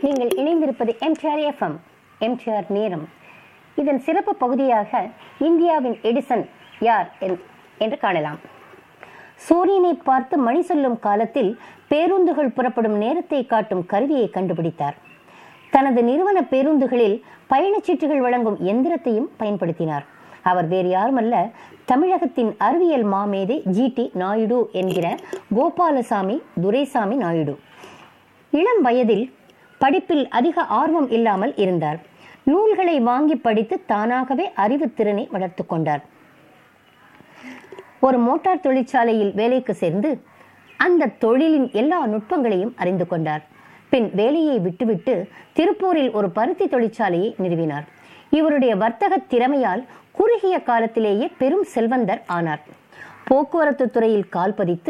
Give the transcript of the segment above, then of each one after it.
நீங்கள் இணைந்திருப்பது MTR FM MTR நேரம் இதன் சிறப்பு பகுதியாக இந்தியாவின் எடிசன் யார் என்- என்று காணலாம் சூரியனை பார்த்து மணி சொல்லும் காலத்தில் பேருந்துகள் புறப்படும் நேரத்தை காட்டும் கருவியை கண்டுபிடித்தார் தனது நிறுவன பேருந்துகளில் பயணச்சீட்டுகள் வழங்கும் எந்திரத்தையும் பயன்படுத்தினார் அவர் வேறு யாருமல்ல தமிழகத்தின் அறிவியல் மாமேதை ஜி டி நாயுடு என்கிற கோபாலசாமி துரைசாமி நாயுடு இளம் வயதில் படிப்பில் அதிக ஆர்வம் இல்லாமல் இருந்தார் நூல்களை வாங்கி படித்து தானாகவே அறிவுத்திறனை வளர்த்து கொண்டார் ஒரு மோட்டார் தொழிற்சாலையில் வேலைக்கு சேர்ந்து அந்த தொழிலின் எல்லா நுட்பங்களையும் அறிந்து கொண்டார் பின் வேலையை விட்டுவிட்டு திருப்பூரில் ஒரு பருத்தி தொழிற்சாலையை நிறுவினார் இவருடைய வர்த்தக திறமையால் குறுகிய காலத்திலேயே பெரும் செல்வந்தர் ஆனார் போக்குவரத்து துறையில் கால் பதித்து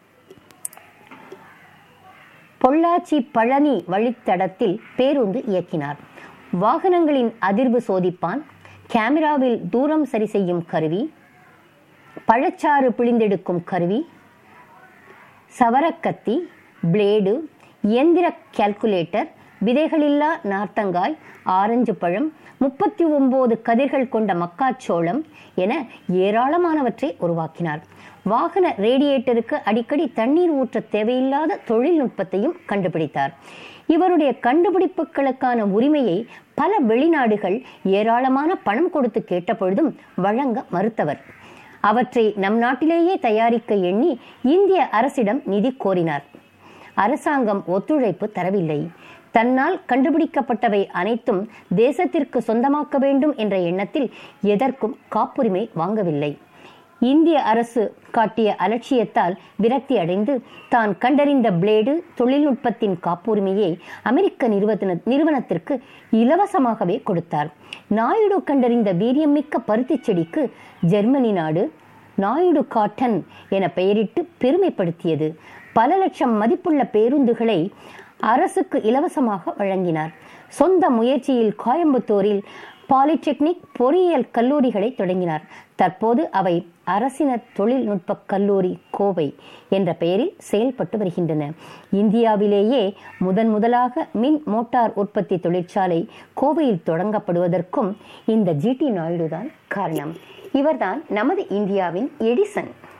பொள்ளாச்சி பழனி வழித்தடத்தில் பேருந்து இயக்கினார் வாகனங்களின் அதிர்வு சோதிப்பான் கேமராவில் தூரம் சரி செய்யும் கருவி பழச்சாறு பிழிந்தெடுக்கும் கருவி சவரக்கத்தி பிளேடு இயந்திர கால்குலேட்டர் விதைகளில்லா நார்த்தங்காய் ஆரஞ்சு பழம் முப்பத்தி ஒன்பது கதிர்கள் கொண்ட மக்காச்சோளம் என ஏராளமானவற்றை உருவாக்கினார் வாகன ரேடியேட்டருக்கு அடிக்கடி தண்ணீர் ஊற்ற தேவையில்லாத தொழில்நுட்பத்தையும் கண்டுபிடித்தார் இவருடைய கண்டுபிடிப்புகளுக்கான உரிமையை பல வெளிநாடுகள் ஏராளமான பணம் கொடுத்து கேட்டபொழுதும் வழங்க மறுத்தவர் அவற்றை நம் நாட்டிலேயே தயாரிக்க எண்ணி இந்திய அரசிடம் நிதி கோரினார் அரசாங்கம் ஒத்துழைப்பு தரவில்லை தன்னால் கண்டுபிடிக்கப்பட்டவை அனைத்தும் தேசத்திற்கு சொந்தமாக்க வேண்டும் என்ற எண்ணத்தில் எதற்கும் காப்புரிமை வாங்கவில்லை இந்திய அரசு காட்டிய அலட்சியத்தால் விரக்தி அடைந்து தான் கண்டறிந்த பிளேடு தொழில்நுட்பத்தின் காப்புரிமையை அமெரிக்க நிறுவன நிறுவனத்திற்கு இலவசமாகவே கொடுத்தார் நாயுடு கண்டறிந்த வீரியமிக்க பருத்திச் செடிக்கு ஜெர்மனி நாடு நாயுடு காட்டன் என பெயரிட்டு பெருமைப்படுத்தியது பல லட்சம் மதிப்புள்ள பேருந்துகளை அரசுக்கு இலவசமாக வழங்கினார் சொந்த முயற்சியில் கோயம்புத்தூரில் பாலிடெக்னிக் பொறியியல் கல்லூரிகளை தொடங்கினார் தற்போது அவை அரசினர் தொழில்நுட்ப கல்லூரி கோவை என்ற பெயரில் செயல்பட்டு வருகின்றன இந்தியாவிலேயே முதன் முதலாக மின் மோட்டார் உற்பத்தி தொழிற்சாலை கோவையில் தொடங்கப்படுவதற்கும் இந்த ஜிடி நாயுடு தான் காரணம் இவர்தான் நமது இந்தியாவின் எடிசன்